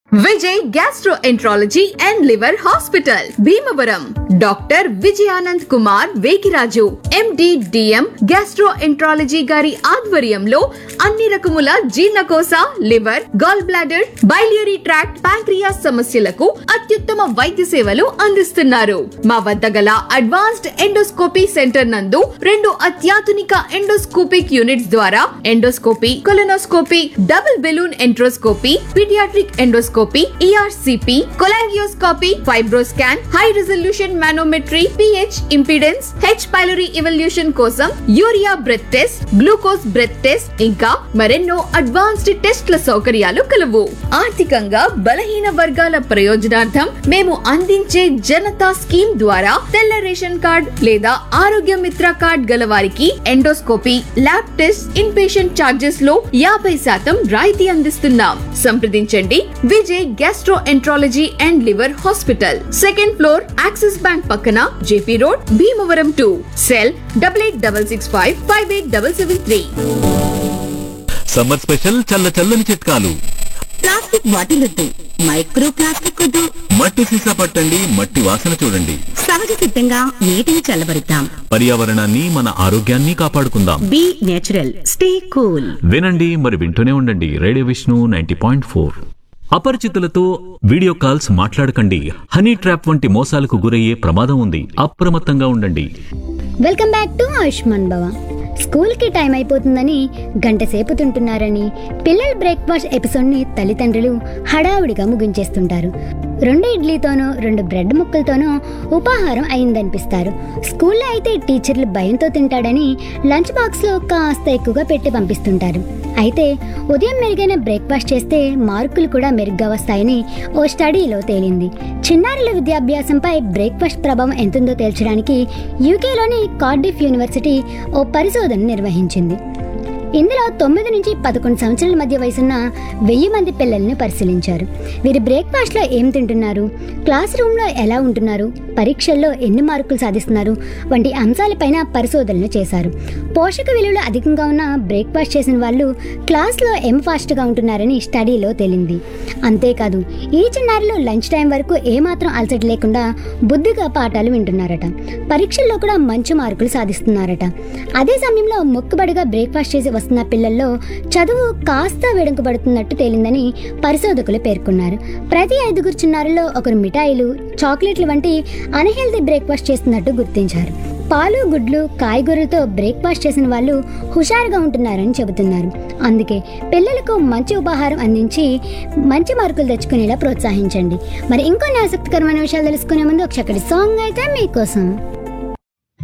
Vijay gastroenterology and liver hospital Bhimavaram doctor Vijayanand Kumar Vekiraju MD DM gastroenterology గారి ఆధ్వర్యంలో అన్ని రకముల జీర్ణకోశ liver gall bladder biliary tract pancreas సమస్యలకు అత్యుత్తమ వైద్య సేవలు అందిస్తున్నారు మా వద్ద గల అడ్వాన్స్డ్ ఎండోస్కోపీ సెంటర్ నందు రెండు అత్యాధునిక ఎండోస్కోపిక్ యూనిట్స్ ద్వారా endoscopy colonoscopy double balloon enteroscopy paediatric endoscopy ERCP cholangioscopy FibroScan high resolution manometry pH impedance H pylori evaluation కోసం urea breath test glucose breath test ఇంకా మరెన్నో అడ్వాన్స్డ్ టెస్ట్ల సౌకర్యాలు కలవు ఆర్థికంగా బలహీన వర్గాల ప్రయోజనార్థం మేము అందించే జనతా స్కీమ్ ద్వారా తెల్ల రేషన్ కార్డ్ లేదా ఆరోగ్య మిత్ర కార్డ్ గల వారికి endoscopy lab test in patient charges లో యాభై శాతం రాయితీ అందిస్తున్నాం సంప్రదించండి Vijay gastroenterology and liver hospital second floor Axis bank పక్కన JP road Bhimavaram to cell double eight double six five five eight double seven three summer special చల్ల చల్లని చిట్కాలు ప్లాస్టిక్ బాటిల్ వద్దు మైక్రో ప్లాస్టిక్ వద్దు మట్టి సీసా పట్టండి మట్టి వాసన చూడండి సహజ సిద్ధంగా నీటిని చల్లబరుద్దాం పర్యావరణాన్ని మన ఆరోగ్యాన్ని కాపాడుకుందాం బి నేచురల్ స్టే కూల్ వినండి మరి వింటూనే ఉండండి radio Vishnu ninety point four అపరిచితులతో వీడియో కాల్స్ మాట్లాడకండి హనీ ట్రాప్ వంటి మోసాలకు గురయ్యే ప్రమాదం ఉంది అప్రమత్తంగా ఉండండి వెల్కమ్ బ్యాక్ టు ఆయుష్మాన్ భవ స్కూల్కి టైం అయిపోతుందని గంట సేపు తింటున్నారని పిల్లల బ్రేక్ఫాస్ట్ ఎపిసోడ్ని తల్లిదండ్రులు హడావుడిగా ముగించేస్తుంటారు రెండు ఇడ్లీతోనో రెండు బ్రెడ్ ముక్కలతోనో ఉపాహారం అయిందనిపిస్తారు స్కూల్లో అయితే టీచర్లు భయంతో తింటాడని లంచ్ బాక్స్లో కాస్త ఎక్కువగా పెట్టి పంపిస్తుంటారు అయితే ఉదయం మెరుగైన బ్రేక్ఫాస్ట్ చేస్తే మార్కులు కూడా మెరుగ్గా వస్తాయని ఓ స్టడీలో తేలింది చిన్నారుల విద్యాభ్యాసంపై బ్రేక్ఫాస్ట్ ప్రభావం ఎంతుందో తేల్చడానికి యూకేలోని కార్డిఫ్ యూనివర్సిటీ ఓ పరిశోధన నిర్వహించింది ఇందులో తొమ్మిది నుంచి పదకొండు సంవత్సరాల మధ్య వయసున్న వెయ్యి మంది పిల్లల్ని పరిశీలించారు వీరి బ్రేక్ఫాస్ట్లో ఏం తింటున్నారు క్లాస్ రూమ్లో ఎలా ఉంటున్నారు పరీక్షల్లో ఎన్ని మార్కులు సాధిస్తున్నారు వంటి అంశాలపైన పరిశోధనలు చేశారు పోషక విలువలు అధికంగా ఉన్న బ్రేక్ఫాస్ట్ చేసిన వాళ్ళు క్లాస్లో ఏం ఫాస్ట్గా ఉంటున్నారని స్టడీలో తేలింది అంతేకాదు ఈ చిన్నారులు లంచ్ టైం వరకు ఏమాత్రం అలసట లేకుండా బుద్ధిగా పాఠాలు వింటున్నారట పరీక్షల్లో కూడా మంచి మార్కులు సాధిస్తున్నారట అదే సమయంలో మొక్కుబడిగా బ్రేక్ఫాస్ట్ చేసి వస్తున్న పిల్లల్లో చదువు కాస్త వెడుకబడుతున్నట్టు తేలిందని పరిశోధకులు పేర్కొన్నారు ప్రతి ఐదుగురు చిన్నారుల్లో ఒకరు మిఠాయిలు చాక్లెట్లు వంటి అన్హెల్తీ బ్రేక్ఫాస్ట్ చేస్తున్నట్టు గుర్తించారు పాలు గుడ్లు కాయగూరలతో బ్రేక్ఫాస్ట్ చేసిన వాళ్ళు హుషారుగా ఉంటున్నారని చెబుతున్నారు అందుకే పిల్లలకు మంచి ఉపాహారం అందించి మంచి మార్కులు తెచ్చుకునేలా ప్రోత్సహించండి మరి ఇంకొన్ని ఆసక్తికరమైన విషయాలు తెలుసుకునే ముందు ఒక చక్కటి సాంగ్ అయితే మీకోసం